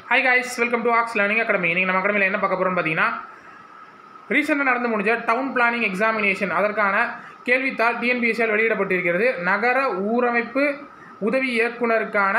Hi guys welcome to ox learning academy நீங்கள் நம்ம அகாடமியில் என்ன பார்க்க போகிறோம்னு பார்த்தீங்கன்னா ரீசெண்டாக நடந்து முடிஞ்ச டவுன் பிளானிங் எக்ஸாமினேஷன் அதற்கான கேள்வித்தாள் டிஎன்பிஎஸ்சியால் வெளியிடப்பட்டிருக்கிறது நகர ஊரமைப்பு உதவி இயக்குனருக்கான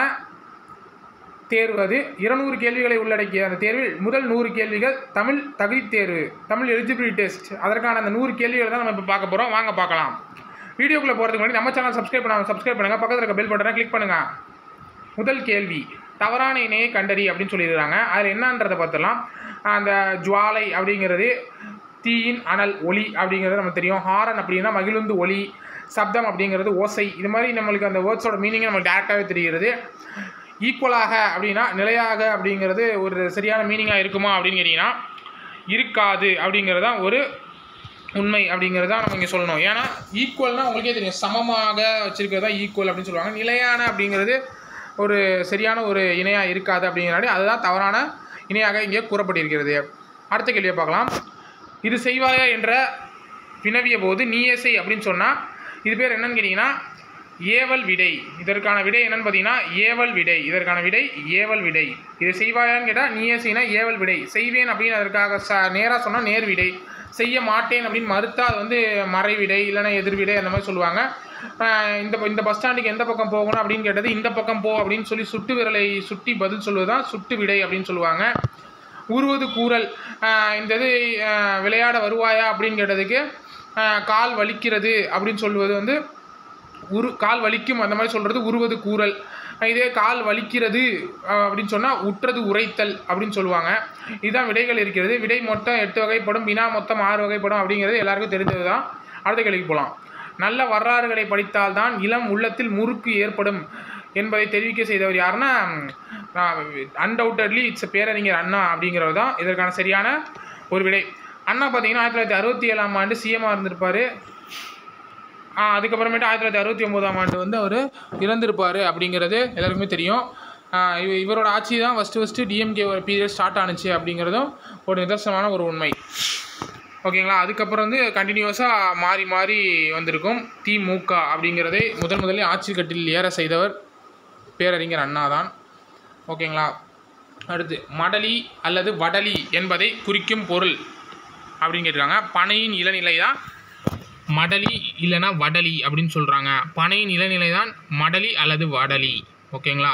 தேர்வு அது இருநூறு கேள்விகளை உள்ளடக்கிய அந்த தேர்வில் முதல் நூறு கேள்விகள் தமிழ் தகுதி தேர்வு தமிழ் எலிஜிபிலிட்டி டெஸ்ட் அதற்கான அந்த நூறு கேள்விகளை தான் நம்ம இப்போ பார்க்க போகிறோம் வாங்க பார்க்கலாம் வீடியோக்குள்ளே போகிறதுக்கு முன்னாடி நம்ம சேனல் சப்ஸ்கிரைப் பண்ணாமல் சப்ஸ்கிரைப் பண்ணுங்கள் பக்கத்தில் இருக்க பெல் பட்டனை கிளிக் பண்ணுங்கள் முதல் கேள்வி தவறான இணையை கண்டறி அப்படின்னு சொல்லியிருக்காங்க அதில் என்னன்றதை பார்த்துடலாம் அந்த ஜுவாலை அப்படிங்கிறது தீயின் அனல் ஒளி அப்படிங்கிறது நமக்கு தெரியும் ஹாரன் அப்படின்னா மகிழுந்து ஒளி சப்தம் அப்படிங்கிறது ஓசை இது மாதிரி நம்மளுக்கு அந்த வேர்ட்ஸோட மீனிங் நமக்கு டேரெக்டாகவே தெரிகிறது ஈக்குவலாக அப்படின்னா நிலையாக அப்படிங்கிறது ஒரு சரியான மீனிங்காக இருக்குமா அப்படின்னு கேட்டிங்கன்னா இருக்காது அப்படிங்கிறது தான் ஒரு உண்மை அப்படிங்கிறது தான் நம்ம இங்கே சொல்லணும் ஏன்னா ஈக்குவல்னால் உங்களுக்கே தெரியும் சமமாக வச்சுருக்கிறது தான் ஈக்குவல் அப்படின்னு சொல்லுவாங்க நிலையான அப்படிங்கிறது ஒரு சரியான ஒரு இணையாக இருக்காது அப்படிங்கிறனாடி அதுதான் தவறான இணையாக இங்கே கூறப்பட்டிருக்கிறது அடுத்த கேள்வியை பார்க்கலாம் இது செய்வாயா என்ற வினவிய போது நீயே செய் அப்படின்னு சொன்னால் இது பேர் என்னன்னு கேட்டிங்கன்னா ஏவல் விடை இதற்கான விடை என்னன்னு பார்த்தீங்கன்னா ஏவல் விடை இதற்கான விடை ஏவல் விடை இது செய்வாயான்னு கேட்டால் நீயே செய்யினா ஏவல் விடை செய்வேன் அப்படின்னு அதற்காக ச நேராக சொன்னால் நேர் விடை செய்ய மாட்டேன் அப்படின்னு மறுத்தா அது வந்து மறைவிடை இல்லைன்னா எதிர்விடை அந்த மாதிரி சொல்லுவாங்க ஆஹ் இந்த இந்த பஸ் ஸ்டாண்டுக்கு எந்த பக்கம் போகணும் அப்படின்னு கேட்டது இந்த பக்கம் போ அப்படின்னு சொல்லி சுட்டு விரலை சுட்டி பதில் சொல்வது தான் சுட்டு விடை அப்படின்னு சொல்லுவாங்க உருவது கூறல் ஆஹ் இந்த இது ஆஹ் விளையாட வருவாயா அப்படின்னு கேட்டதுக்கு ஆஹ் கால் வலிக்கிறது அப்படின்னு சொல்லுவது வந்து உரு கால் வலிக்கும் அந்த மாதிரி சொல்கிறது உருவது கூறல் இதே கால் வலிக்கிறது அஹ், அப்படின்னு சொன்னால் உற்றது உரைத்தல் அப்படின்னு சொல்லுவாங்க இதுதான் விடைகள் இருக்கிறது விடை மொத்தம் எட்டு வகைப்படும் வினா மொத்தம் ஆறு வகைப்படும் அப்படிங்கிறது எல்லாருக்கும் தெரிஞ்சது தான் அடுத்த கேள்விக்கு போகலாம் நல்ல வரலாறுகளை படித்தால்தான் இளம் உள்ளத்தில் முறுக்கு ஏற்படும் என்பதை தெரிவிக்க செய்தவர் யாருன்னா அன்டவுட்டட்லி இட்ஸ் பேரறிஞர் அண்ணா அப்படிங்கிறவர் தான் இதற்கான சரியான ஒரு விடை அண்ணா பார்த்தீங்கன்னா ஆயிரத்தி தொள்ளாயிரத்தி அறுபத்தி ஏழாம் ஆண்டு சிஎம்மாக இருந்திருப்பார் ஆ, அதுக்கப்புறமேட்டு ஆயிரத்தி தொள்ளாயிரத்தி அறுபத்தி ஒம்போதாம் ஆண்டு வந்து அவர் இறந்திருப்பார் அப்படிங்கிறது எல்லாருக்குமே தெரியும் ஆ, இவ- இவரோட ஆட்சி தான் ஃபஸ்ட்டு ஃபஸ்ட்டு டிஎம்கே ஒரு பீரியட் ஸ்டார்ட் ஆனுச்சு அப்படிங்கிறதும் ஒரு நிதர்சனமான ஒரு உண்மை ஓகேங்களா அதுக்கப்புறம் வந்து கண்டினியூஸாக மாறி மாறி வந்திருக்கும் திமுக அப்படிங்கிறதை முதன் முதலில் ஆட்சி கட்டில் ஏற செய்தவர் பேரறிஞர் அண்ணா தான் ஓகேங்களா அடுத்து மடலி அல்லது வடலி என்பதை குறிக்கும் பொருள் அப்படின்னு கேட்டிருக்காங்க பனையின் இளநிலை தான் மடலி இல்லைன்னா வடலி அப்படின்னு சொல்கிறாங்க பனையின் இளநிலை தான் மடலி அல்லது வடலி ஓகேங்களா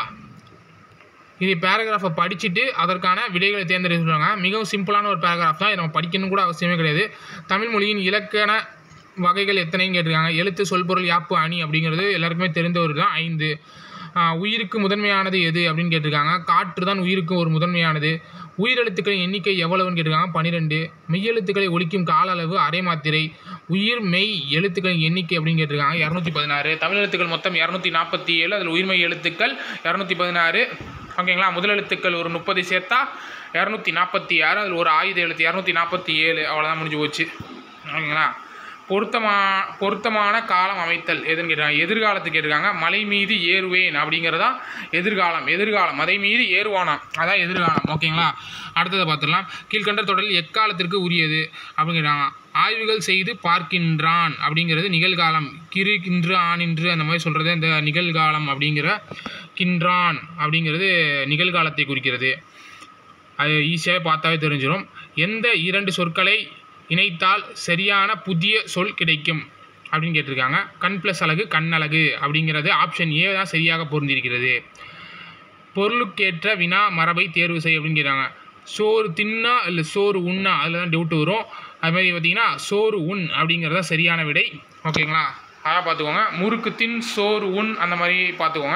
இது பேராகிராஃபை படிச்சுட்டு அதற்கான விடைகளை தேர்ந்தெடுத்து சொல்லுவாங்க மிகவும் சிம்பிளான ஒரு பேராகிராஃப் தான் இதை நம்ம படிக்கணும் கூட அவசியமே கிடையாது தமிழ் மொழியின் இலக்கண வகைகள் எத்தனைன்னு கேட்டிருக்காங்க எழுத்து சொல்பொருள் யாப்பு அணி அப்படிங்கிறது எல்லாருக்குமே தெரிந்த ஒரு தான் ஐந்து ஆஹ் உயிருக்கு முதன்மையானது எது அப்படின்னு கேட்டிருக்காங்க காற்று தான் உயிருக்கு ஒரு முதன்மையானது உயிரெழுத்துக்களின் எண்ணிக்கை எவ்வளவுன்னு கேட்டிருக்காங்க பன்னிரெண்டு மெய்யெழுத்துக்களை ஒழிக்கும் கால அளவு அரை மாத்திரை உயிர் மெய் எழுத்துக்களின் எண்ணிக்கை அப்படின்னு கேட்டிருக்காங்க இரநூத்தி பதினாறு தமிழ் எழுத்துக்கள் மொத்தம் இரநூத்தி நாற்பத்தி ஏழு அதில் உயிர்மெய் எழுத்துக்கள் இரநூத்தி பதினாறு ஓகேங்களா முதல் எழுத்துக்கள் ஒரு முப்பது சேர்த்தா இரநூத்தி நாற்பத்தி ஆறு அதில் ஒரு ஆயுத எழுத்து இரநூத்தி நாற்பத்தி ஏழு அவ்வளோதான் முடிஞ்சு போச்சு ஓகேங்களா பொருத்தமா பொருத்தமான காலம் அமைத்தல் எதுன்னு கேட்டாங்க எதிர்காலத்துக்கு கேட்டிருக்காங்க மலை மீது ஏறுவேன் அப்படிங்கிறதா எதிர்காலம் எதிர்காலம் அதை மீது ஏறுவானாம் அதான் எதிர்காலம் ஓகேங்களா அடுத்ததை பார்த்துடலாம் கீழ்கண்ட தொடரில் எக்காலத்திற்கு உரியது அப்படின்னு கேட்டாங்க ஆய்வுகள் செய்து பார்க்கின்றான் அப்படிங்கிறது நிகழ்காலம் கிரு கின்று ஆனின்று அந்த மாதிரி சொல்கிறது இந்த நிகழ்காலம் அப்படிங்கிற கின்றான் அப்படிங்கிறது நிகழ்காலத்தை குறிக்கிறது அது ஈஸியாகவே பார்த்தாவே தெரிஞ்சிடும் எந்த இரண்டு சொற்களை இணைத்தால் சரியான புதிய சொல் கிடைக்கும் அப்படின்னு கேட்டிருக்காங்க கண் ப்ளஸ் அழகு கண்ணழகு அப்படிங்கிறது ஆப்ஷன் ஏ தான் சரியாக பொருந்திருக்கிறது பொருளுக்கேற்ற வினா மரபை தேர்வு செய் அப்படின்னு கேட்குறாங்க சோறு தின்னா இல்லை சோறு உண்ணா அதில் தான் டவுட் வரும் அது மாதிரி பார்த்தீங்கன்னா சோறு உண் அப்படிங்கிறது தான் சரியான விடை ஓகேங்களா அதாக பார்த்துக்கோங்க முறுக்கு தின் சோறு உண் அந்த மாதிரி பார்த்துக்கோங்க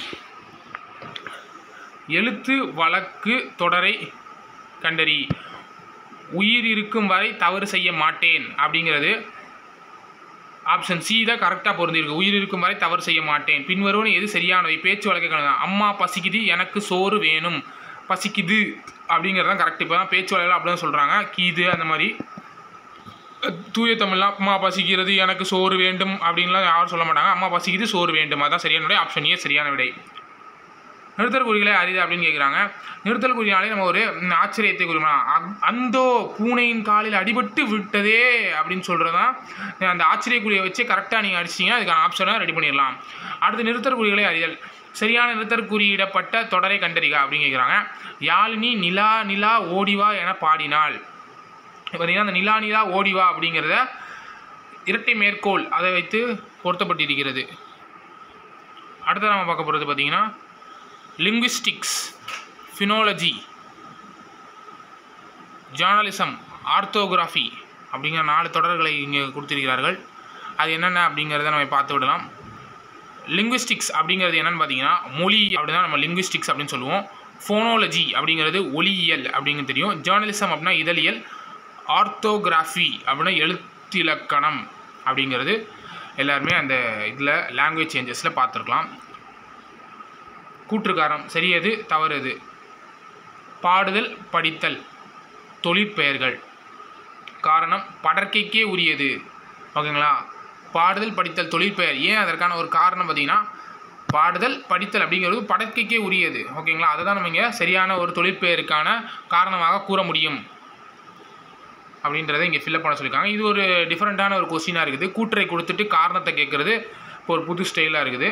எழுத்து வழக்கு தொடரை கண்டறி உயிர் இருக்கும் வரை தவறு செய்ய மாட்டேன் அப்படிங்கிறது ஆப்ஷன் சி தான் கரெக்டாக பொருந்திருக்கு உயிர் இருக்கும் வரை தவறு செய்ய மாட்டேன் பின்வருவன எது சரியானவை பேச்சு வழக்கை கலந்து அம்மா பசிக்குது எனக்கு சோறு வேணும் பசிக்குது அப்படிங்கிறது தான் கரெக்ட் இப்போ தான் பேச்சு வழக்கில் அப்படி தான் சொல்கிறாங்க கீது அந்த மாதிரி தூய தமிழ்லாம் அம்மா பசிக்கிறது எனக்கு சோறு வேண்டும் அப்படின்லாம் யாரும் சொல்ல மாட்டாங்க அம்மா பசிக்குது சோறு வேண்டும் அதான் சரியான விடை ஆப்ஷன் ஏ சரியான விடை நிறுத்தல் குறிகளே அரிது அப்படின்னு கேட்குறாங்க நிறுத்தல் குறினாலே நம்ம ஒரு ம், ஆச்சரியத்தை குறிக்கலாம் அந்தோ பூனையின் காலில் அடிபட்டு விட்டதே அப்படின்னு சொல்கிறது தான் அந்த ஆச்சரிய குறியை வச்சு கரெக்டாக நீங்கள் அடிச்சிங்கன்னா அதுக்கான ஆப்ஷனை ரெடி பண்ணிடலாம் அடுத்து நிறுத்தல் குறிகளே அறிதல் சரியான நிறுத்தற் குறியிடப்பட்ட தொடரை கண்டறிக அப்படின்னு கேட்குறாங்க யாழினி நிலா நிலா ஓடிவா என பாடினாள் பார்த்தீங்கன்னா அந்த நிலா நிலா ஓடிவா அப்படிங்கிறத இரட்டை மேற்கோள் அதை வைத்து பொருத்தப்பட்டிருக்கிறது அடுத்து நம்ம பார்க்க போகிறது பார்த்தீங்கன்னா லிங்குவிஸ்டிக்ஸ் ஃபினோலஜி ஜேர்னலிசம் ஆர்த்தோகிராஃபி அப்படிங்கிற நாலு தொடர்களை இங்கே கொடுத்திருக்கிறார்கள் அது என்னென்ன அப்படிங்கிறத நம்ம பார்த்து விடலாம் லிங்குவிஸ்டிக்ஸ் அப்படிங்கிறது என்னென்னு பார்த்தீங்கன்னா மொழி அப்படின்னா நம்ம லிங்குவிஸ்டிக்ஸ் அப்படின்னு சொல்லுவோம் ஃபோனோலஜி அப்படிங்கிறது ஒளியியல் அப்படிங்கிறது தெரியும் ஜேர்னலிசம் அப்படின்னா இதழியல் ஆர்த்தோகிராஃபி அப்படின்னா எழுத்திலக்கணம் அப்படிங்கிறது எல்லாருமே அந்த இதில் லாங்குவேஜ் சேஞ்சஸில் பார்த்துருக்கலாம் கூற்றுக்காரம் சரியது தவறுது பாடுதல் படித்தல் தொழிற்பெயர்கள் காரணம் படற்கைக்கே உரியது ஓகேங்களா பாடுதல் படித்தல் தொழிற்பெயர் ஏன் அதற்கான ஒரு காரணம் பார்த்தீங்கன்னா பாடுதல் படித்தல் அப்படிங்கிறது படற்கைக்கே உரியது ஓகேங்களா அதை தான் நம்ம இங்கே சரியான ஒரு தொழிற்பெயருக்கான காரணமாக கூற முடியும் அப்படின்றத இங்கே ஃபில்அப் பண்ண சொல்லியிருக்காங்க இது ஒரு டிஃப்ரெண்ட்டான ஒரு கொஸ்டினாக இருக்குது கூற்றை கொடுத்துட்டு காரணத்தை கேட்குறது இப்போ ஒரு புது ஸ்டைலாக இருக்குது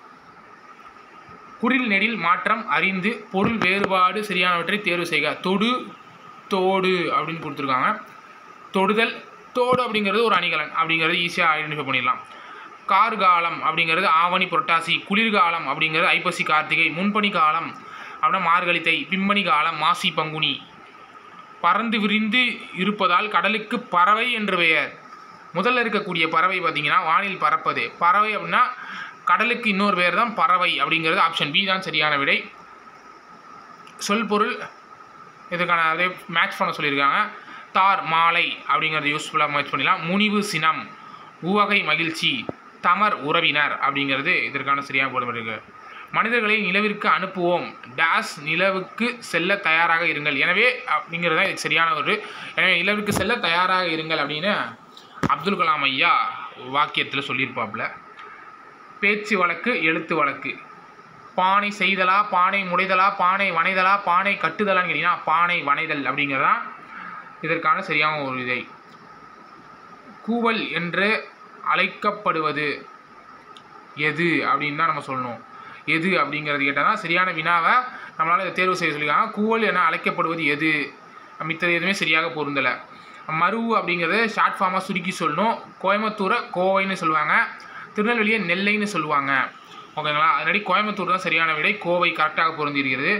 குறில் நெடில் மாற்றம் அறிந்து பொருள் வேறுபாடு சரியானவற்றை தேர்வு செய்க தொடு தோடு அப்படின்னு கொடுத்துருக்காங்க தொடுதல் தோடு அப்படிங்கிறது ஒரு அணிகலன் அப்படிங்கிறது ஈஸியாக ஐடென்டிஃபை பண்ணிடலாம் கார்காலம் அப்படிங்கிறது ஆவணி புரட்டாசி குளிர்காலம் அப்படிங்கிறது ஐப்பசி கார்த்திகை முன்பனி காலம் அப்படின்னா மார்கழி தை பிம்மணி காலம் மாசி பங்குனி பறந்து விரிந்து இருப்பதால் கடலுக்கு பறவை என்று பெயர் முதல்ல இருக்கக்கூடிய பறவை பார்த்தீங்கன்னா வானில் பறப்பது பறவை அப்படின்னா கடலுக்கு இன்னொரு பேர் தான் பறவை அப்படிங்கிறது ஆப்ஷன் பி தான் சரியான விடை சொல் பொருள் இதுக்கான அதே மேட்ச் பண்ண சொல்லியிருக்காங்க தார் மாலை அப்படிங்கிறத யூஸ்ஃபுல்லாக மேட்ச் பண்ணிடலாம் முனிவு சினம் உவகை மகிழ்ச்சி தமர் உறவினர் அப்படிங்கிறது இதற்கான சரியான போடப்பட்டிருக்கு மனிதர்களை நிலவிற்கு அனுப்புவோம் டேஸ் நிலவுக்கு செல்ல தயாராக இருங்கள் எனவே அப்படிங்கிறது தான் இதுக்கு சரியான ஒரு எனவே நிலவுக்கு செல்ல தயாராக இருங்கள் அப்படின்னு அப்துல் கலாம் ஐயா வாக்கியத்தில் சொல்லியிருப்பாப்புல பேச்சு வழக்கு எழுத்து வழக்கு பானை செய்தலா பானை முடைதலா பானை வனைதலா பானை கட்டுதலான்னு கேட்டிங்கன்னா பானை வனைதல் அப்படிங்கிறதான் இதற்கான சரியான ஒரு இதை கூவல் என்று அழைக்கப்படுவது எது அப்படின்னு தான் நம்ம சொல்லணும் எது அப்படிங்கிறது கேட்டால் தான் சரியான வினாவை நம்மளால் இதை தேர்வு செய்ய சொல்லியிருக்காங்க கூவல் என அழைக்கப்படுவது எது மித்தது எதுவுமே சரியாக பொருந்தலை மருவு அப்படிங்கிறது ஷார்ட் ஃபார்மாக சுருக்கி சொல்லணும் கோயம்புத்தூரை கோவைன்னு சொல்லுவாங்க திருநெல்வேலியை நெல்லைன்னு சொல்லுவாங்க ஓகேங்களா அதனடி கோயம்புத்தூர் தான் சரியான விடை கோவை கரெக்டாக பொருந்திருக்கிறது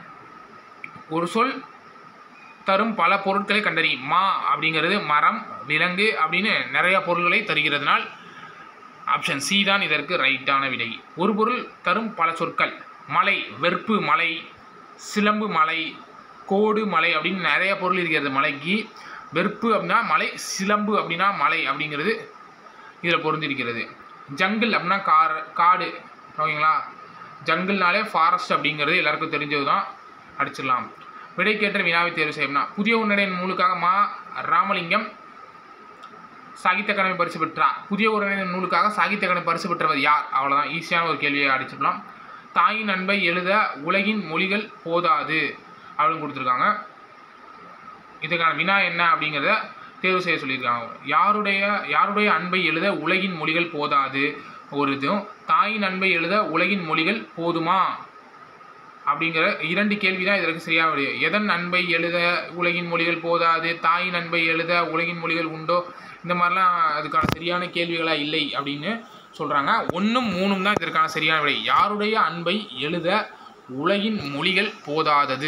ஒரு சொல் தரும் பல பொருட்களை கண்டறி மா அப்படிங்கிறது மரம் விலங்கு அப்படின்னு நிறைய பொருள்களை தருகிறதுனால் ஆப்ஷன் சி தான் இதற்கு ரைட்டான விடை ஒரு பொருள் தரும் பல சொற்கள் மலை வெறுப்பு மலை சிலம்பு மலை கோடு மலை அப்படின்னு நிறைய பொருள் இருக்கிறது மலைக்கு வெறுப்பு அப்படின்னா மலை சிலம்பு அப்படின்னா மலை அப்படிங்கிறது இதில் பொருந்திருக்கிறது ஜங்கிள் அப்படின்னா கார் காடு ஓகேங்களா ஜங்கிள்னாலே ஃபாரஸ்ட் அப்படிங்கிறது எல்லாருக்கும் தெரிஞ்சது தான் அடிச்சிடலாம் விடைக்கேற்ற வினாவை தேர்வு செய்யணும்னா புதிய உன்னடையின் நூலுக்காக மா ராமலிங்கம் சாகித்ய அகாடமி பரிசு பெற்றார் புதிய உரையின் நூலுக்காக சாகித்ய அகாடமி பரிசு பெற்றவர் யார் அவ்வளோதான் ஈஸியான ஒரு கேள்வியை அடிச்சிடலாம் தாயின் அன்பை எழுத உலகின் மொழிகள் போதாது அப்படின்னு கொடுத்துருக்காங்க இதுக்கான வினா என்ன அப்படிங்கிறத தேர்வு செய்ய சொல்லியிருக்காங்க யாருடைய யாருடைய அன்பை எழுத உலகின் மொழிகள் போதாது ஒரு இதுவும் தாயின் அன்பை எழுத உலகின் மொழிகள் போதுமா அப்படிங்கிற இரண்டு கேள்வி தான் இதற்கு சரியாக விடை எதன் அன்பை எழுத உலகின் மொழிகள் போதாது தாயின் அன்பை எழுத உலகின் மொழிகள் உண்டோ இந்த மாதிரிலாம் அதுக்கான சரியான கேள்விகளாக இல்லை அப்படின்னு சொல்கிறாங்க ஒன்றும் மூணும் தான் இதற்கான சரியான விடை யாருடைய அன்பை எழுத உலகின் மொழிகள் போதாதது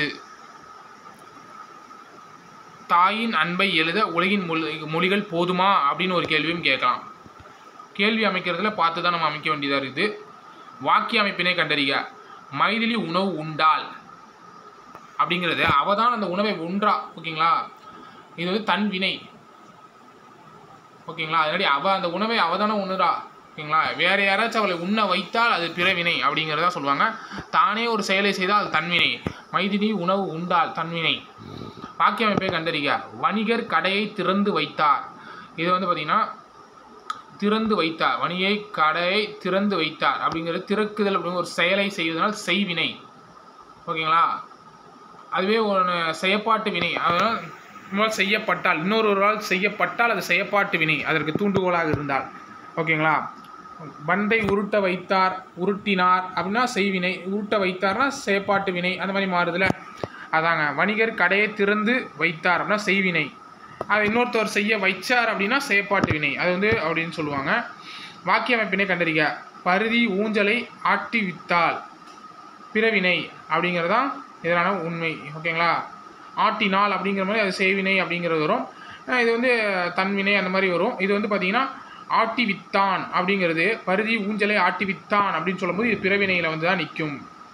தாயின் அன்பை எழுத உலகின் மொழி மொழிகள் போதுமா அப்படின்னு ஒரு கேள்வியும் கேட்கலாம் கேள்வி அமைக்கிறதுல பார்த்து தான் நம்ம அமைக்க வேண்டியதாக இருக்குது வாக்கிய அமைப்பினை கண்டறிக மைதிலி உணவு உண்டால் அப்படிங்கிறது அவ தான் அந்த உணவை உன்றா ஓகேங்களா இது வந்து தன் வினை ஓகேங்களா அதனாடி அவ அந்த உணவை அவ தானே உண்ணுறா ஓகேங்களா வேற யாராச்சும் அவளை உண்ண வைத்தால் அது பிறவினை அப்படிங்கிறதா சொல்லுவாங்க தானே ஒரு செயலை செய்தால் அது தன்வினை மைதிலி உணவு உண்டால் தன்வினை வாக்கிய அமைப்பை கண்டறிக வணிகர் கடையை திறந்து வைத்தார் இது வந்து பார்த்திங்கன்னா திறந்து வைத்தார் வணிகை கடையை திறந்து வைத்தார் அப்படிங்கிறது திறக்குதல் அப்படிங்கிற ஒரு செயலை செய்வதனால் செய்வினை ஓகேங்களா அதுவே ஒரு செயப்பாட்டு வினை அதனால் முதல் செய்யப்பட்டால் இன்னொருவரால் செய்யப்பட்டால் அது செயப்பாட்டு வினை அதற்கு தூண்டுகோலாக இருந்தால் ஓகேங்களா பந்தை உருட்ட வைத்தார் உருட்டினார் அப்படின்னா செய்வினை உருட்ட வைத்தார்னா செயப்பாட்டு வினை அந்த மாதிரி மாறுதுல அதாங்க வணிகர் கடையை திறந்து வைத்தார் அப்படின்னா செய்வினை அது இன்னொருத்தவர் செய்ய வைச்சார் அப்படின்னா செயப்பாட்டு வினை அது வந்து அப்படின்னு சொல்லுவாங்க வாக்கிய அமைப்பினை கண்டறிக பருதி ஊஞ்சலை ஆட்டி வித்தால் பிறவினை அப்படிங்கிறது தான் இதனால உண்மை ஓகேங்களா ஆட்டினால் அப்படிங்கிற மாதிரி அது செய்வினை அப்படிங்கிறது வரும் அஹ் இது வந்து தன்வினை அந்த மாதிரி வரும் இது வந்து பார்த்தீங்கன்னா ஆட்டி வித்தான் அப்படிங்கிறது பருதி ஊஞ்சலை ஆட்டி வித்தான் அப்படின்னு சொல்லும்போது இது பிறவினையில் வந்து தான் நிற்கும்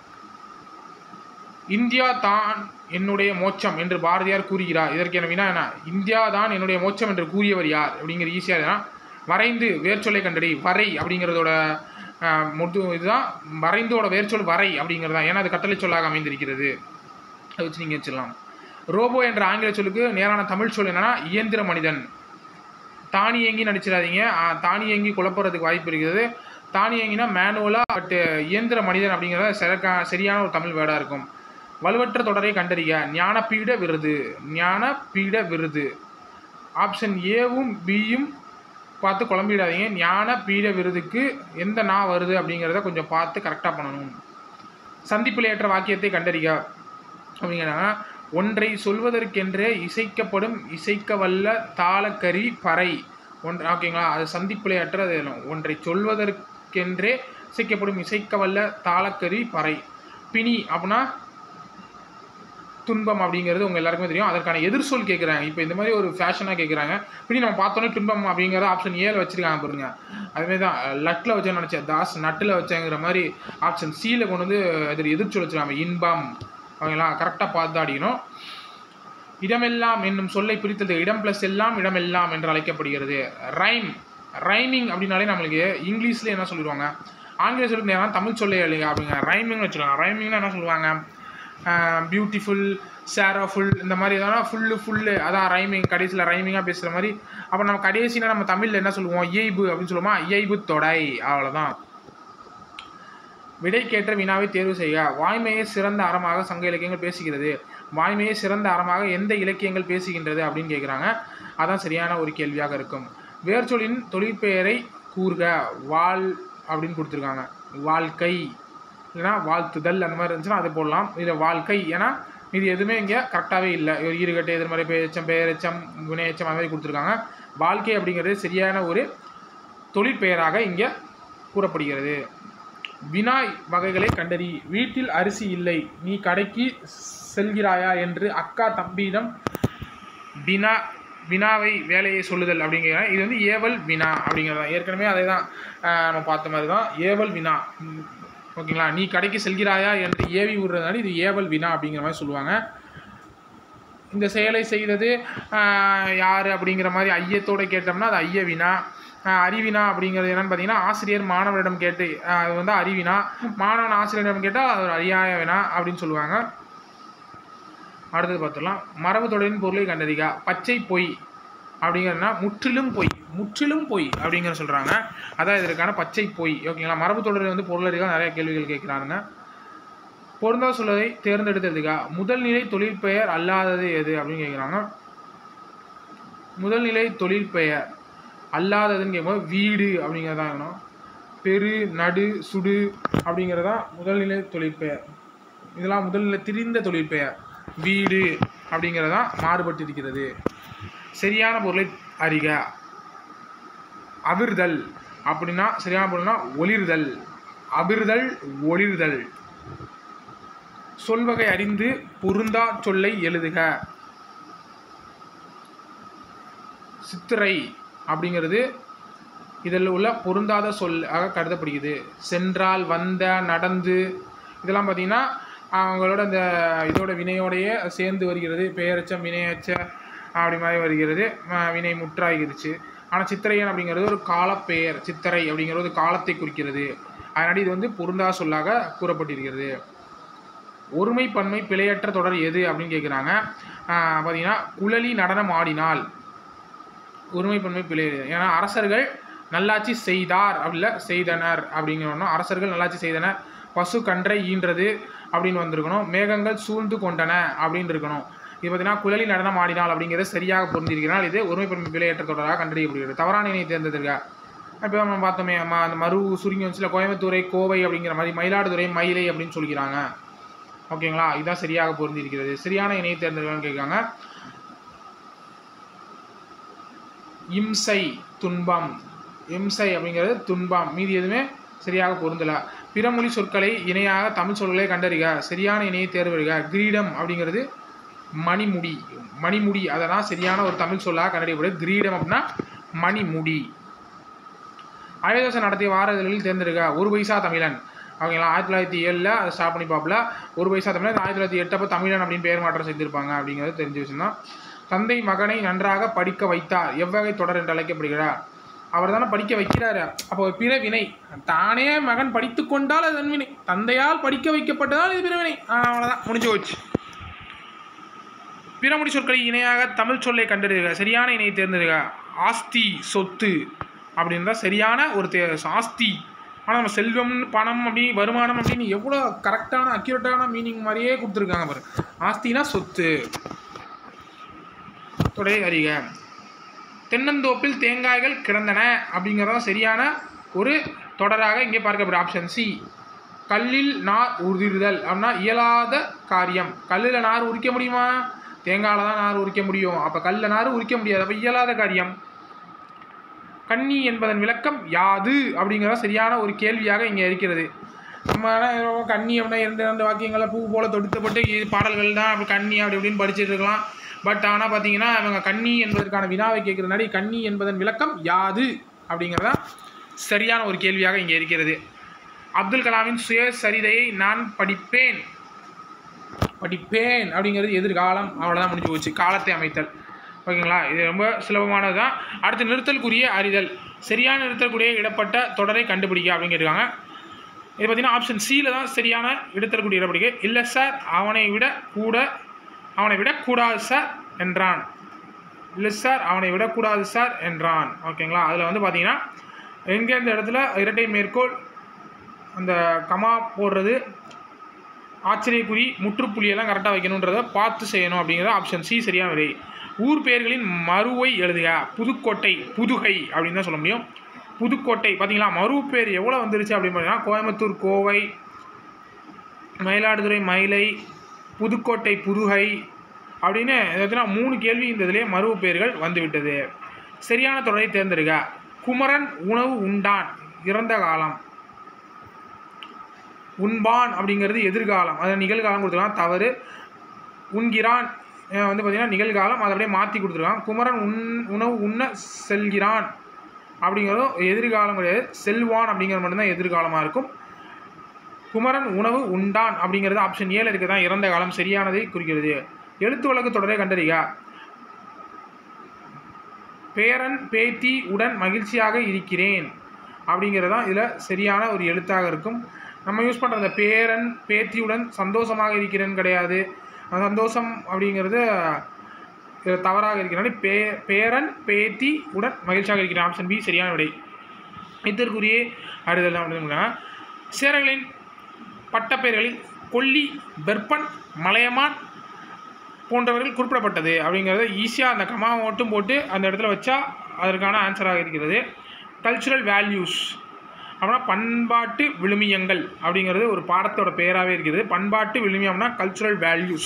இந்தியா தான் என்னுடைய மோட்சம் என்று பாரதியார் கூறுகிறார் இதற்கு என்ன வினா என்ன இந்தியா தான் என்னுடைய மோட்சம் என்று கூறியவர் யார் அப்படிங்கிறது ஈஸியாக வரைந்து வேர்ச்சொல்லை கண்டடி வரை அப்படிங்கிறதோட அஹ், முது இதுதான் வரைந்தோட வேர்ச்சொல் வரை அப்படிங்கிறது தான் ஏன்னா அது கட்டளை சொல்லாக அமைந்திருக்கிறது அதை வச்சு நீங்கள் வச்சிடலாம் ரோபோ என்ற ஆங்கில சொல்லுக்கு நேரான தமிழ் சொல் என்னன்னா இயந்திர மனிதன் தானியங்கி நடிச்சிடாதீங்க ஆ, தானியங்கி குழப்பறதுக்கு வாய்ப்பு இருக்குது தானியங்கினா மேனுவலாக பட் இயந்திர மனிதன் அப்படிங்கிறத சிறக்கா சரியான ஒரு தமிழ் வேர்டாக இருக்கும் வலுவற்ற தொடரை கண்டறிய ஞானபீட விருது ஞானபீட விருது ஆப்ஷன் ஏவும் பியும் பார்த்து குழம்பிடாதீங்க ஞான பீட விருதுக்கு எந்த நா வருது அப்படிங்கிறத கொஞ்சம் பார்த்து கரெக்டாக பண்ணணும் சந்திப்பிலையற்ற வாக்கியத்தை கண்டறிக அப்படிங்கிறாங்க ஒன்றை சொல்வதற்கென்றே இசைக்கப்படும் இசைக்க வல்ல தாளக்கரி பறை ஒன்று ஓகேங்களா அது சந்திப்பிலையற்றது ஒன்றை சொல்வதற்கென்றே இசைக்கப்படும் இசைக்க வல்ல தாளக்கரி பறை பிணி அப்படின்னா துன்பம் அப்படிங்கிறது உங்கள் எல்லாருக்குமே தெரியும் அதற்கான எதிர்சொல் கேட்குறாங்க இப்போ இந்த மாதிரி ஒரு ஃபேஷனாக கேட்குறாங்க இப்படி நம்ம பார்த்தோன்னே துன்பம் அப்படிங்கிறத ஆப்ஷன் ஏல வச்சிருக்காங்க பாருங்க அதுமாரி தான் லட்டில் வச்சேன்னு நினச்சேன் தாஸ் நட்டில் வச்சேங்கிற மாதிரி ஆப்ஷன் சியில் கொண்டு வந்து அது எதிர்ச்சொல் வச்சிருக்காங்க இன்பம் அவங்களா கரெக்டாக பார்த்து தான் அடிக்கணும் இடமெல்லாம் என்னும் சொல்லை பிரித்தது இடம் ப்ளஸ் எல்லாம் இடமெல்லாம் என்று அழைக்கப்படுகிறது ரைம் ரைமிங் அப்படின்னாலே நம்மளுக்கு இங்கிலீஷில் என்ன சொல்லிடுவாங்க ஆங்கில சொல்லுக்கு நேரம் தமிழ் சொல்லே இல்லையா அப்படிங்க ரைமிங்னு வச்சுருவாங்க ரைமிங்னா என்ன சொல்லுவாங்க பியூட்டிஃபுல் சேராஃபுல் இந்த மாதிரி எதனா ஃபுல்லு ஃபுல்லு அதான் ரைமிங் கடைசியில் ரைமிங்காக பேசுகிற மாதிரி அப்போ நம்ம கடைசியில் நம்ம தமிழில் என்ன சொல்லுவோம் இயைபு அப்படின்னு சொல்லுவோமா இயைபு தொடை அவ்வளோதான் விடைக்கேற்ற வினாவை தேர்வு செய்ய வாய்மையே சிறந்த அறமாக சங்க இலக்கியங்கள் பேசுகிறது வாய்மையே சிறந்த அறமாக எந்த இலக்கியங்கள் பேசுகின்றது அப்படின்னு கேட்குறாங்க அதான் சரியான ஒரு கேள்வியாக இருக்கும் வேர்ச்சொல்லின் தொழிற்பெயரை கூறுக வாழ் அப்படின்னு கொடுத்துருக்காங்க வாழ்க்கை இல்லைன்னா வாழ்த்துதல் அந்த மாதிரி இருந்துச்சுன்னா அது போடலாம் இதில் வாழ்க்கை ஏன்னா இது எதுவுமே இங்கே கரெக்டாகவே இல்லை ஒரு ஈறுகட்டு எதிர்மறை பெயரெச்சம் பெயரெச்சம் வினையச்சம் அந்த மாதிரி கொடுத்துருக்காங்க வாழ்க்கை அப்படிங்கிறது சரியான ஒரு தொழிற்பெயராக இங்கே கூறப்படுகிறது வினாய் வகைகளை கண்டறி வீட்டில் அரிசி இல்லை நீ கடைக்கு செல்கிறாயா என்று அக்கா தம்பியிடம் வினா வினாவை வேலையை சொல்லுதல் அப்படிங்கிற இது வந்து ஏவல் வினா அப்படிங்கிறது ஏற்கனவே அதே தான் ஆஹ், நம்ம பார்த்த மாதிரி தான் ஏவல் வினா ம், ஓகேங்களா நீ கடைக்கு செல்கிறாயா என்று ஏவி விடுறதுனால இது ஏவல் வினா அப்படிங்கிற மாதிரி சொல்லுவாங்க இந்த செயலை செய்தது ஆஹ், யார் அப்படிங்கிற மாதிரி ஐயத்தோட கேட்டோம்னா அது ஐய வினா ஆஹ், அறிவினா அப்படிங்கிறது என்னன்னு பார்த்தீங்கன்னா ஆசிரியர் மாணவரிடம் கேட்டு ஆஹ், அது வந்து அறிவினா மாணவன் ஆசிரியரிடம் கேட்டால் அது ஒரு அறியாய வினா அப்படின்னு சொல்லுவாங்க அடுத்தது பார்த்துடலாம் மரபு தொடரின் பொருளை கண்டறிக பச்சை பொய் அப்படிங்கிறதுனா முற்றிலும் பொய் முற்றிலும் பொய் அப்படிங்கிற சொல்கிறாங்க அதான் இதற்கான பச்சை பொய் ஓகேங்களா மரபு தொடரில் வந்து பொருளறிக நிறைய கேள்விகள் கேட்குறாங்க பொருந்தா சொல்வதை தேர்ந்தெடுத்ததுக்கா முதல் நிலை தொழிற்பெயர் அல்லாதது எது அப்படின்னு கேட்குறாங்க முதல் நிலை தொழிற்பெயர் அல்லாததுன்னு கேட்கும்போது வீடு அப்படிங்கிறதா இருக்கணும் பெரு நடு சுடு அப்படிங்கிறது தான் முதல்நிலை தொழிற்பெயர் இதெல்லாம் முதல்நிலை திரிந்த தொழிற்பெயர் வீடு அப்படிங்கிறது தான் மாறுபட்டு இருக்கிறது சரியான பொருளை அறிக அவிர்தல் அப்படின்னா சரியான பொருள்னா ஒளிர்தல் அவிர்தல் ஒளிர்தல் சொல்வகை அறிந்து பொருந்தா சொல்லை எழுதுக சித்திரை அப்படிங்கிறது இதில் உள்ள பொருந்தாத சொல்லாக கருதப்படுகிறது சென்றால் வந்த நடந்து இதெல்லாம் பார்த்தீங்கன்னா அவங்களோட இந்த இதோட வினையோடையே சேர்ந்து வருகிறது பெயரச்சம் வினையச்ச அப்படி மாதிரி வருகிறது அஹ் வினை முற்றாகிருச்சு ஆனால் சித்திரையன் அப்படிங்கிறது ஒரு காலப்பெயர் சித்திரை அப்படிங்கிறது ஒரு காலத்தை குறிக்கிறது அதனால இது வந்து பொருந்தா சொல்லாக கூறப்பட்டிருக்கிறது ஒருமை பன்மை பிழையற்ற தொடர் எது அப்படின்னு கேட்குறாங்க பார்த்தீங்கன்னா குழலி நடனம் ஆடினால் ஒருமைப்பன்மை பிழை ஏன்னா அரசர்கள் நல்லாட்சி செய்தார் அப்படில செய்தனர் அப்படிங்கிறோம் அரசர்கள் நல்லாட்சி செய்தனர் பசு கன்றை ஈன்றது அப்படின்னு வந்திருக்கணும் மேகங்கள் சூழ்ந்து கொண்டன அப்படின்னு இருக்கணும் இது பார்த்தீங்கன்னா குழலி நடனம் ஆடினால் அப்படிங்கிறது சரியாக பொருந்திருக்கிறால் இது ஒருமைப்பன்மை பிழையற்ற தொடராக கண்டறியப்படுகிறது தவறான இணையை தேர்ந்தெடுக்க இப்போ நம்ம பார்த்தோமே அம்மா அந்த மறு சுருங்கி வந்துச்சுல கோயம்புத்தூரை கோவை அப்படிங்கிற மாதிரி மயிலாடுதுறை மயிலை அப்படின்னு சொல்லிக்கிறாங்க ஓகேங்களா இதுதான் சரியாக பொருந்திருக்கிறது சரியான இணையை தேர்ந்தெடுக்கலாம்னு கேட்காங்க இம்சை துன்பம் இம்சை அப்படிங்கிறது துன்பம் மீதி எதுவுமே சரியாக பொருந்தல பிறமொழி சொற்களை இணையாக தமிழ் சொற்களை கண்டறிக சரியான இணையை தேர்வெடுக கிரீடம் அப்படிங்கிறது மணிமுடி மணிமுடி அதெல்லாம் சரியான ஒரு தமிழ் சொல்லாக கண்டறியப்படுது கிரீடம் அப்படின்னா மணிமுடி அயோதேசம் நடத்திய வார இதழ்களில் தேர்ந்தெடுக்க ஒரு பைசா தமிழன் ஓகேங்களா ஆயிரத்தி தொள்ளாயிரத்தி ஏழில் அதை ஸ்டாப் பண்ணி பார்ப்பல ஒரு பைசா தமிழன் ஆயிரத்தி தொள்ளாயிரத்தி எட்டப்போ தமிழன் அப்படின்னு பெயர் மாற்றம் செய்திருப்பாங்க அப்படிங்கிறது தெரிஞ்ச விஷயம் தான் தந்தை மகனை நன்றாக படிக்க வைத்தார் எவ்வகை தொடர் என்று அழைக்கப்படுகிறார் அவர் தானே படிக்க வைக்கிறாரு அப்போ பிற வினை தானே மகன் படித்து கொண்டால் அது நன்வினை தந்தையால் படிக்க வைக்கப்பட்டதால் இது பிறவினை அவ்வளோதான் முடிஞ்சு போச்சு பிறமொழி சொற்களை இணையாக தமிழ் சொல்லை கண்டறிக சரியான இணையை தேர்ந்தெடுக ஆஸ்தி சொத்து அப்படின்றா சரியான ஒரு தே ஆஸ்தி ஆனால் நம்ம செல்வம் பணம் அப்படி வருமானம் அப்படின்னு எவ்வளோ கரெக்டான அக்யூரேட்டான மீனிங் மாதிரியே கொடுத்துருக்காங்க பாரு ஆஸ்தினா சொத்து தொடை அறிக தென்னந்தோப்பில் தேங்காய்கள் கிடந்தன அப்படிங்கிறதா சரியான ஒரு தொடராக இங்கே பார்க்கப்படுற ஆப்ஷன் சி கல்லில் நார் உதிர்தல் அப்படின்னா இயலாத காரியம் கல்லில் நார் உரிக்க முடியுமா தேங்காயில் தான் நார் உரிக்க முடியும் அப்போ கல்லில் நார் உரிக்க முடியாது அப்போ இயலாத காரியம் கன்னி என்பதன் விளக்கம் யாது அப்படிங்கிறத சரியான ஒரு கேள்வியாக இங்கே இருக்கிறது நம்ம ஆனால் கன்னி அப்படின்னா இரண்டு இரண்டு வாக்கியங்களை பூ போல தொடுத்தப்பட்டு இது பாடல்கள் தான் அப்படி கன்னி அப்படி இப்படின்னு படிச்சுட்டு இருக்கலாம் பட் ஆனால் பார்த்தீங்கன்னா இவங்க கன்னி என்பதற்கான வினாவை கேட்குறதுனாடி கன்னி என்பதன் விளக்கம் யாது அப்படிங்கிறதா சரியான ஒரு கேள்வியாக இங்கே இருக்கிறது அப்துல் கலாமின் சுயசரிதையை நான் படிப்பேன் படிப்பேன் அப்படிங்கிறது எதிர்காலம் அவ்வளோதான் முடிஞ்சு போச்சு காலத்தை அமைத்தல் ஓகேங்களா இது ரொம்ப சுலபமானது தான் அடுத்து நிறுத்தலுக்குரிய அறிதல் சரியான நிறுத்தலுக்குரிய இடப்பட்ட தொடரை கண்டுபிடிக்க அப்படின்னு கேட்டிருக்காங்க இது பார்த்தீங்கன்னா ஆப்ஷன் சியில் தான் சரியான இடத்தலுக்குரிய இடப்பிடிக்க இல்லை சார் அவனை விட கூட அவனை விட கூடாது சார் என்றான் இல்லை சார் அவனை விடக்கூடாது சார் என்றான் ஓகேங்களா அதில் வந்து பார்த்தீங்கன்னா எங்கே இந்த இடத்துல இரட்டை மேற்கோள் அந்த கமா போடுறது ஆச்சரியக்குறி முற்றுப்புள்ளியெல்லாம் கரெக்டாக வைக்கணுன்றதை பார்த்து செய்யணும் அப்படிங்கிறது ஆப்ஷன் சி சரியான விடை ஊர் பெயர்களின் மறுவை எழுதுக புதுக்கோட்டை புதுகை அப்படின்னு தான் சொல்ல முடியும் புதுக்கோட்டை பார்த்தீங்களா மறு பேர் எவ்வளோ வந்துருச்சு அப்படின்னு பார்த்தீங்கன்னா கோயம்புத்தூர் கோவை மயிலாடுதுறை மயிலை புதுக்கோட்டை புதுகை அப்படின்னு பார்த்தீங்கன்னா மூணு கேள்வி இந்த இதிலே மறுவு பெயர்கள் வந்துவிட்டது சரியான தொடரை தேர்ந்தெடுக்க குமரன் உணவு உண்டான் இறந்த காலம் உண்பான் அப்படிங்கிறது எதிர்காலம் அது நிகழ்காலம் கொடுத்துருக்கான் தவறு உண்கிறான் அஹ் வந்து பார்த்திங்கன்னா நிகழ்காலம் அதை அப்படியே மாற்றி கொடுத்துருக்கான் குமரன் உண் உணவு உண்ண செல்கிறான் அப்படிங்கிறதும் எதிர்காலம் கிடையாது செல்வான் அப்படிங்கிறது மட்டும்தான் எதிர்காலமாக இருக்கும் குமரன் உணவு உண்டான் அப்படிங்கிறது ஆப்ஷன் ஏழு இருக்க தான் இறந்த காலம் சரியானதை குறிக்கிறது எழுத்து வழக்கு தொடரை கண்டறிக பேரன் பேத்தி உடன் மகிழ்ச்சியாக இருக்கிறேன் அப்படிங்கிறது தான் இதில் சரியான ஒரு எழுத்தாக இருக்கும் நம்ம யூஸ் பண்ணுற அந்த பேரன் பேத்தியுடன் சந்தோஷமாக இருக்கிறேன் கிடையாது அந்த சந்தோஷம் அப்படிங்கிறது இதில் தவறாக இருக்கிறனால பே பேரன் பேத்தி உடன் மகிழ்ச்சியாக இருக்கிற ஆப்ஷன் பி சரியான விடை இதற்குரிய அறிதல் தான் அப்படின்னு சேரர்களின் பட்டப்பெயர்களில் கொல்லி பெர்பன் மலையமான் போன்றவர்கள் குறிப்பிடப்பட்டது அப்படிங்கிறத ஈஸியாக அந்த கமா மட்டும் போட்டு அந்த இடத்துல வச்சா அதற்கான ஆன்சராக இருக்கிறது கல்ச்சுரல் வேல்யூஸ் அப்படின்னா பண்பாட்டு விழுமியங்கள் அப்படிங்கிறது ஒரு பாடத்தோட பெயராகவே இருக்கிறது பண்பாட்டு விழுமியம்னா கல்ச்சுரல் வேல்யூஸ்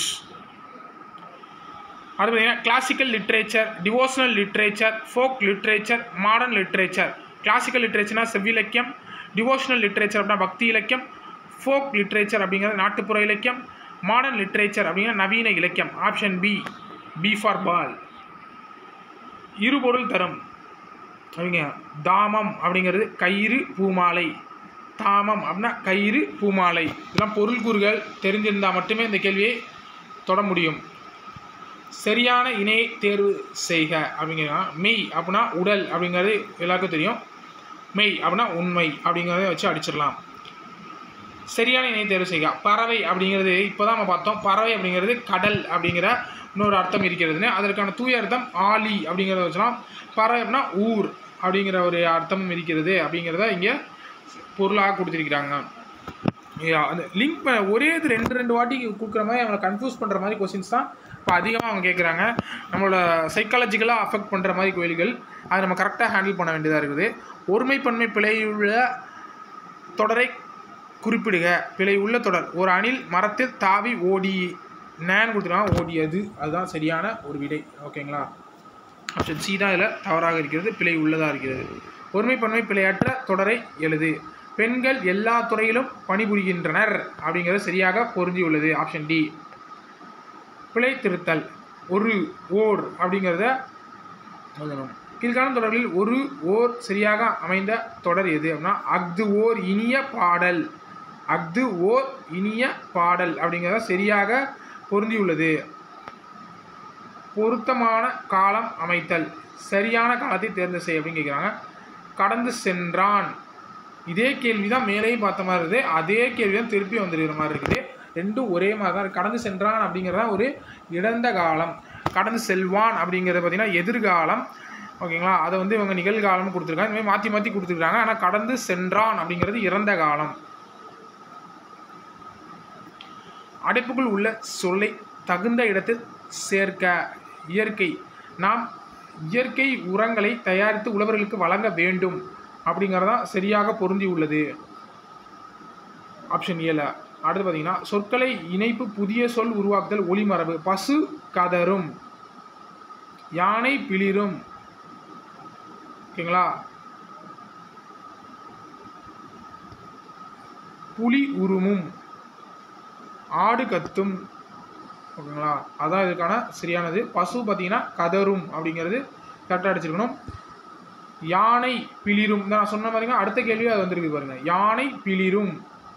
அது பார்த்தீங்கன்னா classical literature devotional literature folk literature modern literature classical லிட்ரேச்சர்னா செவ்விலக்கியம் டிவோஷனல் லிட்ரேச்சர் அப்படின்னா பக்தி இலக்கியம் ஃபோக் லிட்ரேச்சர் அப்படிங்கிறது நாட்டுப்புற இலக்கியம் மாடர்ன் லிட்ரேச்சர் அப்படிங்கிற நவீன இலக்கியம் ஆப்ஷன் பி பி ஃபார் பால் இருபொருள் தரும் அப்படிங்க தாமம் அப்படிங்கிறது கயிறு பூமாலை தாமம் அப்படின்னா கயிறு பூமாலை இதெல்லாம் பொருள் கூறுகள் தெரிஞ்சிருந்தால் மட்டுமே இந்த கேள்வியை தொட முடியும் சரியான இணையை தேர்வு செய்க அப்படிங்கிறா மெய் அப்படின்னா உடல் அப்படிங்கிறது எல்லாருக்கும் தெரியும் மெய் அப்படின்னா உண்மை அப்படிங்கிறத வச்சு அடிச்சிடலாம் சரியான இணையை தேர்வு செய்க பறவை அப்படிங்கிறது இப்போ தான் நம்ம பார்த்தோம் பறவை அப்படிங்கிறது கடல் அப்படிங்கிற இன்னொரு அர்த்தம் இருக்கிறதுன்னு அதற்கான தூய அர்த்தம் ஆலி அப்படிங்கிறத வச்சுலாம் பறவை அப்படின்னா ஊர் அப்படிங்கிற ஒரு அர்த்தமும் இருக்கிறது அப்படிங்கிறத இங்கே பொருளாக கொடுத்துருக்கிறாங்க Yeah, அந்த லிங்க் ஒரே இது ரெண்டு ரெண்டு வாட்டி கொடுக்குற மாதிரி அவங்களை கன்ஃபியூஸ் பண்ணுற மாதிரி கொஸ்டின்ஸ் தான் இப்போ அதிகமாக அவங்க கேட்குறாங்க நம்மளோட சைக்காலஜிக்கலாக அஃபெக்ட் பண்ணுற மாதிரி கேள்விகள் அதை நம்ம கரெக்டாக ஹேண்டில் பண்ண வேண்டியதாக இருக்குது ஒருமைப்பன்மை பிழையுள்ள தொடரை குறிப்பிடுக பிழை உள்ள தொடர் ஒரு அணில் மரத்தில் தாவி ஓடி நேன் கொடுத்துருக்காங்க ஓடியது அதுதான் சரியான ஒரு விடை ஓகேங்களா ஆப்ஷன் சி தான் இதில் தவறாக இருக்கிறது பிழை உள்ளதாக இருக்கிறது ஒருமைப்பன்மை பிழையற்ற தொடரை எழுது பெண்கள் எல்லா துறையிலும் பணிபுரிகின்றனர் அப்படிங்கிறது சரியாக பொருந்தியுள்ளது ஆப்ஷன் டி பிழை திருத்தல் ஒரு ஓர் அப்படிங்கிறத எழுதணும் கீழ்காணும் தொடர்களில் ஒரு ஓர் சரியாக அமைந்த தொடர் எது அப்படின்னா அஃது ஓர் இனிய பாடல் அஃது ஓர் இனிய பாடல் அப்படிங்கிறத சரியாக பொருந்தியுள்ளது பொருத்தமான காலம் அமைத்தல் சரியான காலத்தை தேர்ந்து செய் அப்படின்னு கேட்குறாங்க கடந்து சென்றான் இதே கேள்வி தான் மேலேயும் பார்த்த மாதிரி இருக்குது அதே கேள்வி தான் திருப்பி வந்துருக்கிற மாதிரி இருக்குது ரெண்டும் ஒரே மாதிரி தான் இருக்கு. கடந்து சென்றான் அப்படிங்கிறது தான் ஒரு இழந்த காலம் கடந்து செல்வான் அப்படிங்கிறது பார்த்திங்கன்னா எதிர்காலம் ஓகேங்களா அதை வந்து இவங்க நிகழ்காலம்னு கொடுத்துருக்காங்க இந்த மாதிரி மாற்றி மாற்றி கொடுத்துருக்காங்க ஆனால் கடந்து சென்றான் அப்படிங்கிறது இறந்த காலம் அடைப்புக்குள் உள்ள சொல்லை தகுந்த இடத்தில் சேர்க்க இயற்கை நாம் இயற்கை உரங்களை தயாரித்து உழவர்களுக்கு வழங்க வேண்டும் அப்படிங்கிறதான் சரியாக பொருந்தி உள்ளது ஆப்ஷன் ஏழு அடுத்து பார்த்தீங்கன்னா சொற்களை இணைப்பு புதிய சொல் உருவாக்குதல் ஒளிமரபு பசு கதரும் யானை பிளிரும் ஓகேங்களா புலி உருமும் ஆடு கத்தும் ஓகேங்களா அதான் இதுக்கான சரியானது பசு பார்த்தீங்கன்னா கதரும் அப்படிங்கிறது கரெக்டாக அடிச்சிருக்கணும் யானை பிளிரும் இந்த நான் சொன்ன மாதிரிங்க அடுத்த கேள்வி அது வந்திருக்கு பாருங்க யானை பிளிரும்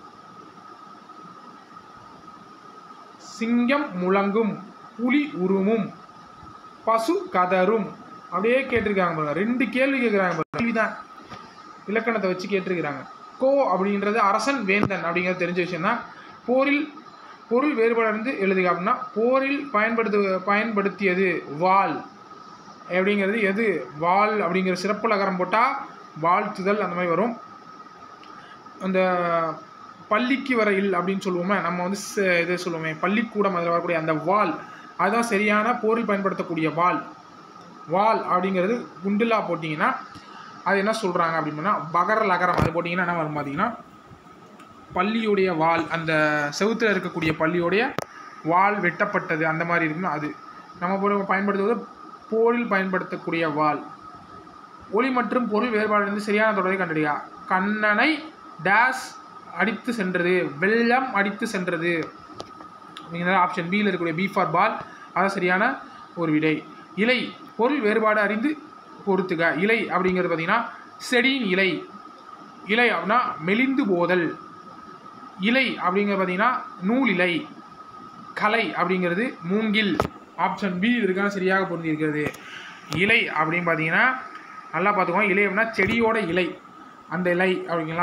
சிங்கம் முழங்கும் புலி உருமும் பசு கதரும் அப்படியே கேட்டிருக்காங்க பாருங்க ரெண்டு கேள்வி கேட்குறாங்க பாருங்க கேள்விதான் இலக்கணத்தை வச்சு கேட்டிருக்கிறாங்க கோ அப்படின்றது அரசன் வேந்தன் அப்படிங்கிறது தெரிஞ்ச விஷயம் தான் போரில் பொருள் வேறுபாடு எழுதுக அப்படின்னா போரில் பயன்படுத்து பயன்படுத்தியது வாள் அப்படிங்கிறது எது வாள் அப்படிங்கிற சிறப்புலகரம் போட்டால் வாழ்த்துதல் அந்த மாதிரி வரும் அந்த பள்ளிக்கு வர இல் அப்படின்னு சொல்லுவோமே நம்ம வந்து ச- இது சொல்லுவோமே பள்ளிக்கூடம் அதில் வரக்கூடிய அந்த வாள் அதுதான் சரியான போரில் பயன்படுத்தக்கூடிய வாள் வாள் அப்படிங்கிறது குண்டுலா போட்டிங்கன்னா அது என்ன சொல்கிறாங்க அப்படின்னா பகர லகரம் அது போட்டிங்கன்னா என்ன வரும் பார்த்தீங்கன்னா பள்ளியுடைய வாள் அந்த செவுத்துல இருக்கக்கூடிய பள்ளியுடைய வாள் வெட்டப்பட்டது அந்த மாதிரி இருக்குன்னா அது நம்ம பொரு- பயன்படுத்துவது போரில் பயன்படுத்தக்கூடிய வாள் ஒளி மற்றும் பொருள் வேறுபாடு இருந்து சரியான தொடரை கண்டறியா கண்ணனை டேஸ் அடித்து சென்றது வெள்ளம் அடித்து சென்றது அப்படிங்கிற ஆப்ஷன் பியில் இருக்கக்கூடிய பி ஃபார் பால் அதான் சரியான ஒரு விடை இலை பொருள் வேறுபாடு அறிந்து பொறுத்துக இலை அப்படிங்கிறது பார்த்தீங்கன்னா செடியின் இலை இலை அப்படின்னா மெலிந்து போதல் இலை அப்படிங்கிறது பார்த்தீங்கன்னா நூல் இலை கலை அப்படிங்கிறது மூங்கில் ஆப்ஷன் பி இதுக்கான சரியாக பொருந்தி இருக்கிறது இலை அப்படின்னு பார்த்தீங்கன்னா நல்லா பார்த்துக்கோங்க இலை அப்படின்னா செடியோட இலை அந்த இலை அப்படிங்களா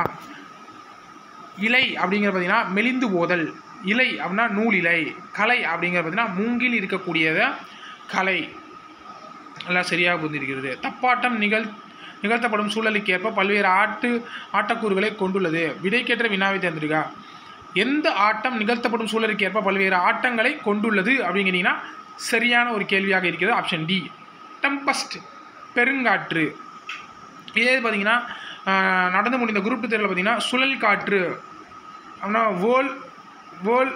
இலை அப்படிங்கிறது பார்த்தீங்கன்னா மெலிந்து போதல் இலை அப்படின்னா நூல் இலை கலை அப்படிங்கிறது பார்த்தீங்கன்னா மூங்கில் இருக்கக்கூடியத கலை எல்லாம் சரியாக புரிந்திருக்கிறது தப்பாட்டம் நிகழ் நிகழ்த்தப்படும் சூழலுக்கு ஏற்ப பல்வேறு ஆட்டு ஆட்டக்கூறுகளை கொண்டுள்ளது விடைக்கேற்ற வினாவை தேர்ந்தெடுக்கா எந்த ஆட்டம் நிகழ்த்தப்படும் சூழலுக்கு ஏற்ப பல்வேறு ஆட்டங்களை கொண்டுள்ளது அப்படிங்கிறீங்கன்னா சரியான ஒரு கேள்வியாக இருக்கிறது ஆப்ஷன் டி டெம்பஸ்ட் பெருங்காற்று இதே பார்த்தீங்கன்னா ஆஹ், நடந்து முடிந்த குரூப் தேர்வில் பார்த்தீங்கன்னா சுழல் காற்று அப்படின்னா வேர்ல் வேர்ல்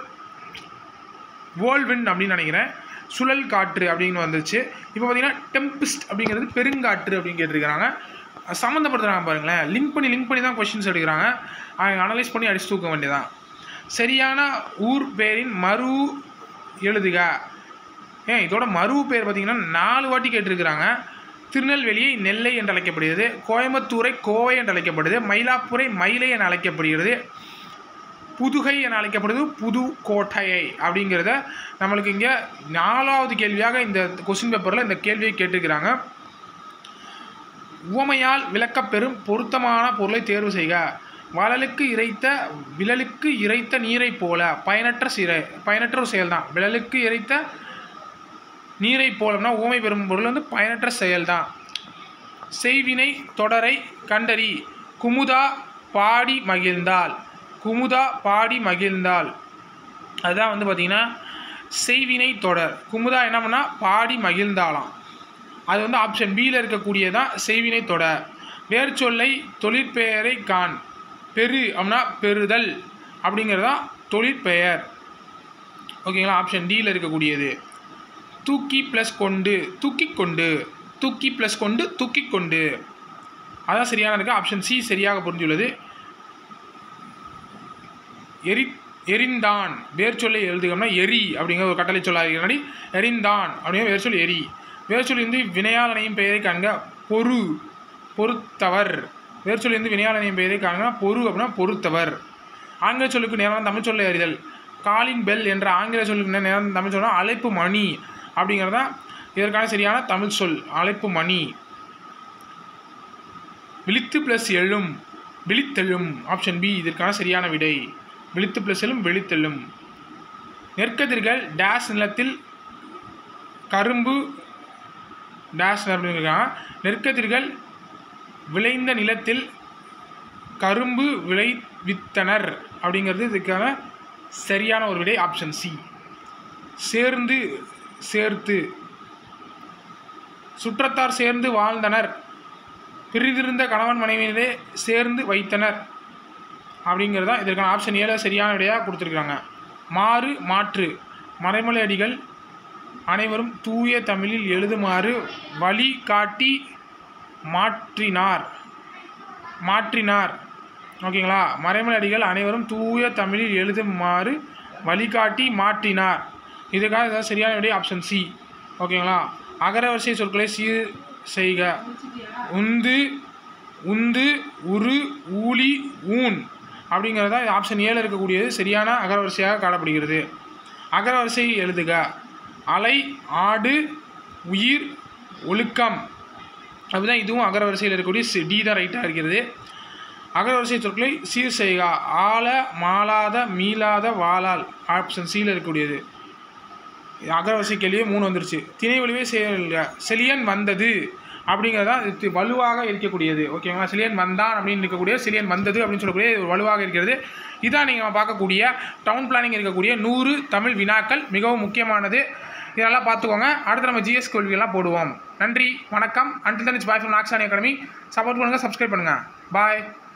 வேர்ல்வின் அப்படின்னு நினைக்கிறேன் சுழல் காற்று அப்படின்னு வந்துச்சு இப்போ பார்த்தீங்கன்னா டெம்பிஸ்ட் அப்படிங்கிறது பெருங்காற்று அப்படின்னு கேட்டிருக்கிறாங்க சம்மந்தப்படுத்துகிறாங்க பாருங்களேன் லிங்க் பண்ணி லிங்க் பண்ணி தான் கொஷின்ஸ் எடுக்கிறாங்க அவங்க அனலைஸ் பண்ணி அடிச்சு தூக்க வேண்டியதான் சரியான ஊர் பேரின் மறு எழுதுக ஏன் இதோட மறு பேர் பார்த்தீங்கன்னா நாலு வாட்டி கேட்டிருக்கிறாங்க திருநெல்வேலியை நெல்லை என்று அழைக்கப்படுகிறது கோயம்புத்தூரை கோவை என்று அழைக்கப்படுது மயிலாப்பூரை மயிலை என அழைக்கப்படுகிறது புதுகை என அழைக்கப்படுது புது கோட்டையை அப்படிங்கிறத நம்மளுக்கு இங்கே நாலாவது கேள்வியாக இந்த கொஸ்டின் பேப்பரில் இந்த கேள்வியை கேட்டிருக்கிறாங்க உவமையால் விளக்கப்பெறும் பொருத்தமான பொருளை தேர்வு செய்க வளலுக்கு இறைத்த விழலுக்கு இறைத்த நீரைப் போல பயனற்ற சிறை பயனற்ற ஒரு செயல் தான் விழலுக்கு இறைத்த நீரைப் போலம்னா உவமை பெறும் பொருள் வந்து பயனற்ற செயல் தான் செய்வினை தொடரை கண்டறி குமுதா பாடி மகிழ்ந்தாள் குமுதா பாடி மகிழ்ந்தாள் அதுதான் வந்து பார்த்திங்கன்னா செய்வினை தொடர் குமுதா என்ன பண்ணா பாடி மகிழ்ந்தாளாம் அது வந்து ஆப்ஷன் பியில் இருக்கக்கூடியதான் செய்வினை தொடர் வேர்ச்சொல்லை தொழிற்பெயரை காண் பெரு அப்படின்னா பெறுதல் அப்படிங்கிறது தான் தொழிற்பெயர் ஓகேங்களா ஆப்ஷன் டியில் இருக்கக்கூடியது தூக்கி ப்ளஸ் கொண்டு தூக்கி கொண்டு தூக்கி ப்ளஸ் கொண்டு தூக்கி கொண்டு அதான் சரியான இருக்கு ஆப்ஷன் சி சரியாக புரிஞ்சுள்ளது எரி எரிந்தான் வேர்ச்சொல்லை எழுதுகம்னா எரி அப்படிங்கிற ஒரு கட்டளை சொல்லாதீங்க எரிந்தான் அப்படிங்கிற வேர்ச்சொல் எரி வேர்ச்சொல் இருந்து வினையாளனையும் பெயரை காண்க பொறு பொறுத்தவர் வேர்ச்சொல் இருந்து வினையாளனையும் பெயரை காண்க பொறு அப்படின்னா பொறுத்தவர் ஆங்கில சொல்லுக்கு நேரம் தமிழ் சொல்லை அறிதல் காலிங் பெல் என்ற ஆங்கில சொல்லுக்கு நேரம் தமிழ் சொல்ல அழைப்பு மணி அப்படிங்கிறது தான் இதற்கான சரியான தமிழ் சொல் அழைப்பு மணி விழித்து ப்ளஸ் எழும் விழித்தெழும் ஆப்ஷன் பி இதற்கான சரியான விடை விழித்து ப்ளஸ் எழும் விழித்தெழும் நெற்கதிர்கள் டேஷ் நிலத்தில் கரும்பு டேஷ் அப்படிங்கிறாங்க நெற்கதிர்கள் விளைந்த நிலத்தில் கரும்பு விளைவித்தனர் அப்படிங்கிறது இதுக்கான சரியான ஒரு விடை ஆப்ஷன் சி சேர்ந்து சேர்த்து சுற்றத்தார் சேர்ந்து வாழ்ந்தனர் பிரிதிருந்த கணவன் மனைவியினரே சேர்ந்து வைத்தனர் அப்படிங்கிறது தான் இதற்கான ஆப்ஷன் ஏழு சரியான விடையாக கொடுத்துருக்குறாங்க மாறு மாற்று மறைமலை அடிகள் அனைவரும் தூய தமிழில் எழுதுமாறு வழி காட்டி மாற்றினார் மாற்றினார் ஓகேங்களா மறைமலை அடிகள் அனைவரும் தூய தமிழில் எழுதுமாறு வழிகாட்டி மாற்றினார் இதுக்காக இதான் சரியான விடை ஆப்ஷன் சி ஓகேங்களா அகரவரிசை சொற்களை சீர் செய்க உந்து உந்து உரு ஊழி ஊன் அப்படிங்கிறது தான் ஆப்ஷன் ஏழு இருக்கக்கூடியது சரியான அகரவரிசையாக காணப்படுகிறது அகரவரிசை எழுதுக அலை ஆடு உயிர் ஒழுக்கம் அப்படிதான் இதுவும் அகரவரிசையில் இருக்கக்கூடிய சி- டி தான் ரைட்டாக இருக்கிறது அகரவரிசை சொற்களை சீர் செய்க ஆல மாளாத மீளாத வாளால் ஆப்ஷன் சியில் இருக்கக்கூடியது அகரவரிசை கேள்வியே மூணு வந்துருச்சு திணை வலிவே செல்க செலியன் வந்தது அப்படிங்கிறதா இது வலுவாக இருக்கக்கூடியது ஓகேங்களா செலியன் வந்தான் அப்படின்னு இருக்கக்கூடிய செலியன் வந்தது அப்படின்னு சொல்லக்கூடிய இது வலுவாக இருக்கிறது இதான் நீங்கள் பார்க்கக்கூடிய டவுன் பிளானிங் இருக்கக்கூடிய நூறு தமிழ் வினாக்கள் மிகவும் முக்கியமானது இதெல்லாம் பார்த்துக்கோங்க அடுத்து நம்ம ஜிஎஸ் கேள்வியெல்லாம் போடுவோம் நன்றி வணக்கம் அன்டில் தனிச்சு பாய் ஃப்ரம் நாக்ஸானி அகாடமி சப்போர்ட் பண்ணுங்கள் சப்ஸ்கிரைப் பண்ணுங்கள் பாய்